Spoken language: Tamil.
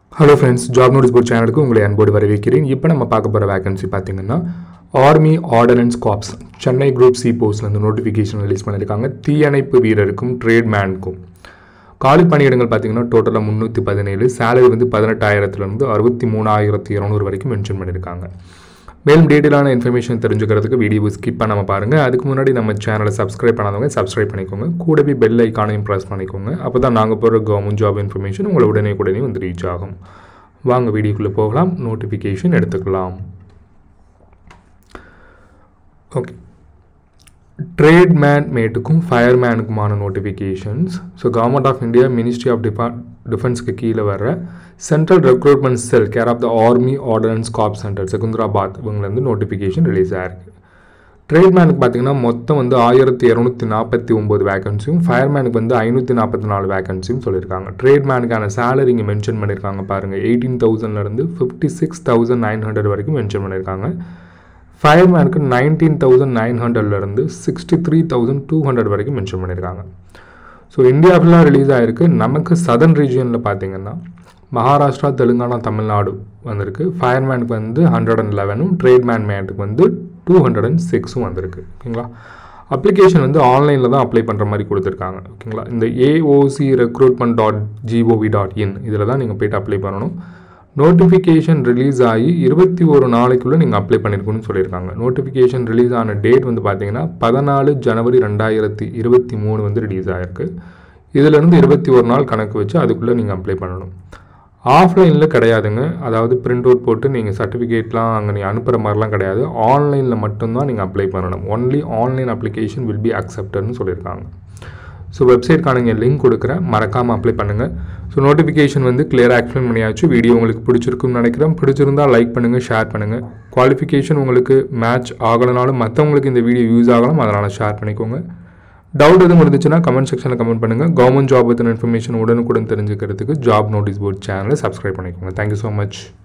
hello friends job notice board சேனலுக்கு உங்களை அன்போடு வரவேற்கிறேன் இப்போ நம்ம பார்க்க போகிற வேகன்சி பார்த்தீங்கன்னா army ordnance corps Chennai group C போஸ்ட்லேருந்து நோட்டிஃபிகேஷன் ரிலீஸ் பண்ணியிருக்காங்க தீயணைப்பு வீரருக்கும் ட்ரேட்மேனுக்கும் காலி பணியிடங்கள் பார்த்தீங்கன்னா டோட்டலாக முந்நூற்றி பதினேழு சேலரி வந்து பதினெட்டாயிரத்துலேருந்து அறுபத்தி மூணாயிரத்தி இரநூறு வரைக்கும் மென்ஷன் பண்ணியிருக்காங்க மேலும் டீட்டெயிலான இன்ஃபர்மேஷன் தெரிஞ்சுக்கிறதுக்கு வீடியோ ஸ்கிப் பண்ணாமல் பாருங்கள் அதுக்கு முன்னாடி நம்ம சேனலை சப்ஸ்கிரைப் பண்ணாதவங்க சப்ஸ்கிரைப் பண்ணிக்கோங்க கூடவே பெல் ஐக்கானையும் ப்ரெஸ் பண்ணிக்கோங்க அப்போ தான் நாங்கள் போகிற கவர்மெண்ட் ஜாப் இன்ஃபர்மேஷன் உங்களை உடனே உடனே வந்து ரீச் ஆகும் வாங்க வீடியோக்குள்ளே போகலாம் நோட்டிஃபிகேஷன் எடுத்துக்கலாம் ஓகே ட்ரேட்மேன் மேட்டுக்கும் ஃபயர்மேனுக்குமான notifications so government of India ministry of டிபா டிஃபென்ஸ்க்கு கீழே வர்ற central recruitment cell care of the army ordnance corps centre Secunderabad இவங்கலேருந்து நோட்டிஃபிகேஷன் ரிலீஸ் ஆயிருக்கு ட்ரேட்மேனுக்கு பார்த்தீங்கன்னா மொத்தம் வந்து ஆயிரத்தி இரநூத்தி நாற்பத்தி ஒம்பது வேகன்சியும் ஃபயர்மேனுக்கு வந்து ஐநூற்றி நாற்பத்தி நாலு வேகன்சியும் சொல்லியிருக்காங்க ட்ரேட்மேனுக்கான சேலரி இங்கே மென்ஷன் பண்ணியிருக்காங்க பாருங்கள் எயிட்டீன் தௌசண்ட்லேருந்து fifty six thousand nine hundred வரைக்கும் மென்ஷன் பண்ணியிருக்காங்க ஃபயர்மேனுக்கு நைன்டீன் தௌசண்ட் நைன் ஹண்ட்ரட்லேருந்து sixty three thousand two hundred வரைக்கும் மென்ஷன் பண்ணியிருக்காங்க ஸோ இந்தியா ஃபுல்லாக ரிலீஸ் ஆகிருக்கு நமக்கு சதர்ன் ரீஜியனில் பார்த்தீங்கன்னா மகாராஷ்டிரா தெலுங்கானா தமிழ்நாடு வந்திருக்கு ஃபயர்மேனுக்கு வந்து ஹண்ட்ரட் அண்ட் லெவனும் ட்ரேட்மேன் மேட்டுக்கு வந்து டூ ஹண்ட்ரட் அண்ட் சிக்ஸும் வந்திருக்கு ஓகேங்களா அப்ளிகேஷன் வந்து ஆன்லைனில் தான் அப்ளை பண்ணுற மாதிரி கொடுத்துருக்காங்க ஓகேங்களா இந்த AOC recruitment dot GOV dot in இதில் தான் நீங்கள் போய்ட்டு அப்ளை பண்ணணும் நோட்டிஃபிகேஷன் ரிலீஸ் ஆகி இருபத்தி ஒரு நாளைக்குள்ளே நீங்கள் அப்ளை பண்ணியிருக்கணும்னு சொல்லியிருக்காங்க நோட்டிஃபிகேஷன் ரிலீஸ் ஆன டேட் வந்து பார்த்தீங்கன்னா பதினாலு ஜனவரி ரெண்டாயிரத்தி இருபத்தி மூணு வந்து ரிலீஸ் ஆகிருக்கு இதிலேருந்து இருபத்தி ஒரு நாள் கணக்கு வச்சு அதுக்குள்ளே நீங்கள் அப்ளை பண்ணணும் ஆஃப்லைனில் கிடையாதுங்க அதாவது பிரிண்ட் அவுட் போட்டு நீங்கள் சர்டிஃபிகேட்லாம் அங்கே நீங்கள் அனுப்புகிற மாதிரிலாம் கிடையாது ஆன்லைனில் மட்டும்தான் நீங்கள் அப்ளை பண்ணணும் only online application will be அக்செப்டட்னு சொல்லியிருக்காங்க ஸோ வெப்சைட்கான இங்கே லிங்க் கொடுக்குறேன் மறக்காமல் அப்ளை பண்ணுங்கள் ஸோ நோட்டிஃபிகேஷன் வந்து கிளியராக எக்ஸ்பிளைன் பண்ணியாச்சு வீடியோ உங்களுக்கு பிடிச்சிருக்குன்னு நினைக்கிறேன் பிடிச்சிருந்தால் லைக் பண்ணுங்கள் ஷேர் பண்ணுங்கள் குவாலிஃபிகேஷன் உங்களுக்கு மேட்ச் ஆகலைனாலும் மற்றவங்களுக்கு இந்த வீடியோ யூஸ் ஆகலாம் அதனால் ஷேர் பண்ணிக்கோங்க டவுட் எதுவும் இருந்துச்சுன்னா கமெண்ட் செக்ஷனில் கமெண்ட் பண்ணுங்கள் கவர்மெண்ட் ஜாப் பற்றின இன்ஃபர்மேஷன் உடனுக்குடன் தெரிஞ்சுக்கிறதுக்கு ஜாப் நோட்டீஸ் போர்ட் சேனலை சப்ஸ்கிரைப் பண்ணிக்கோங்க தேங்க்யூ ஸோ மச்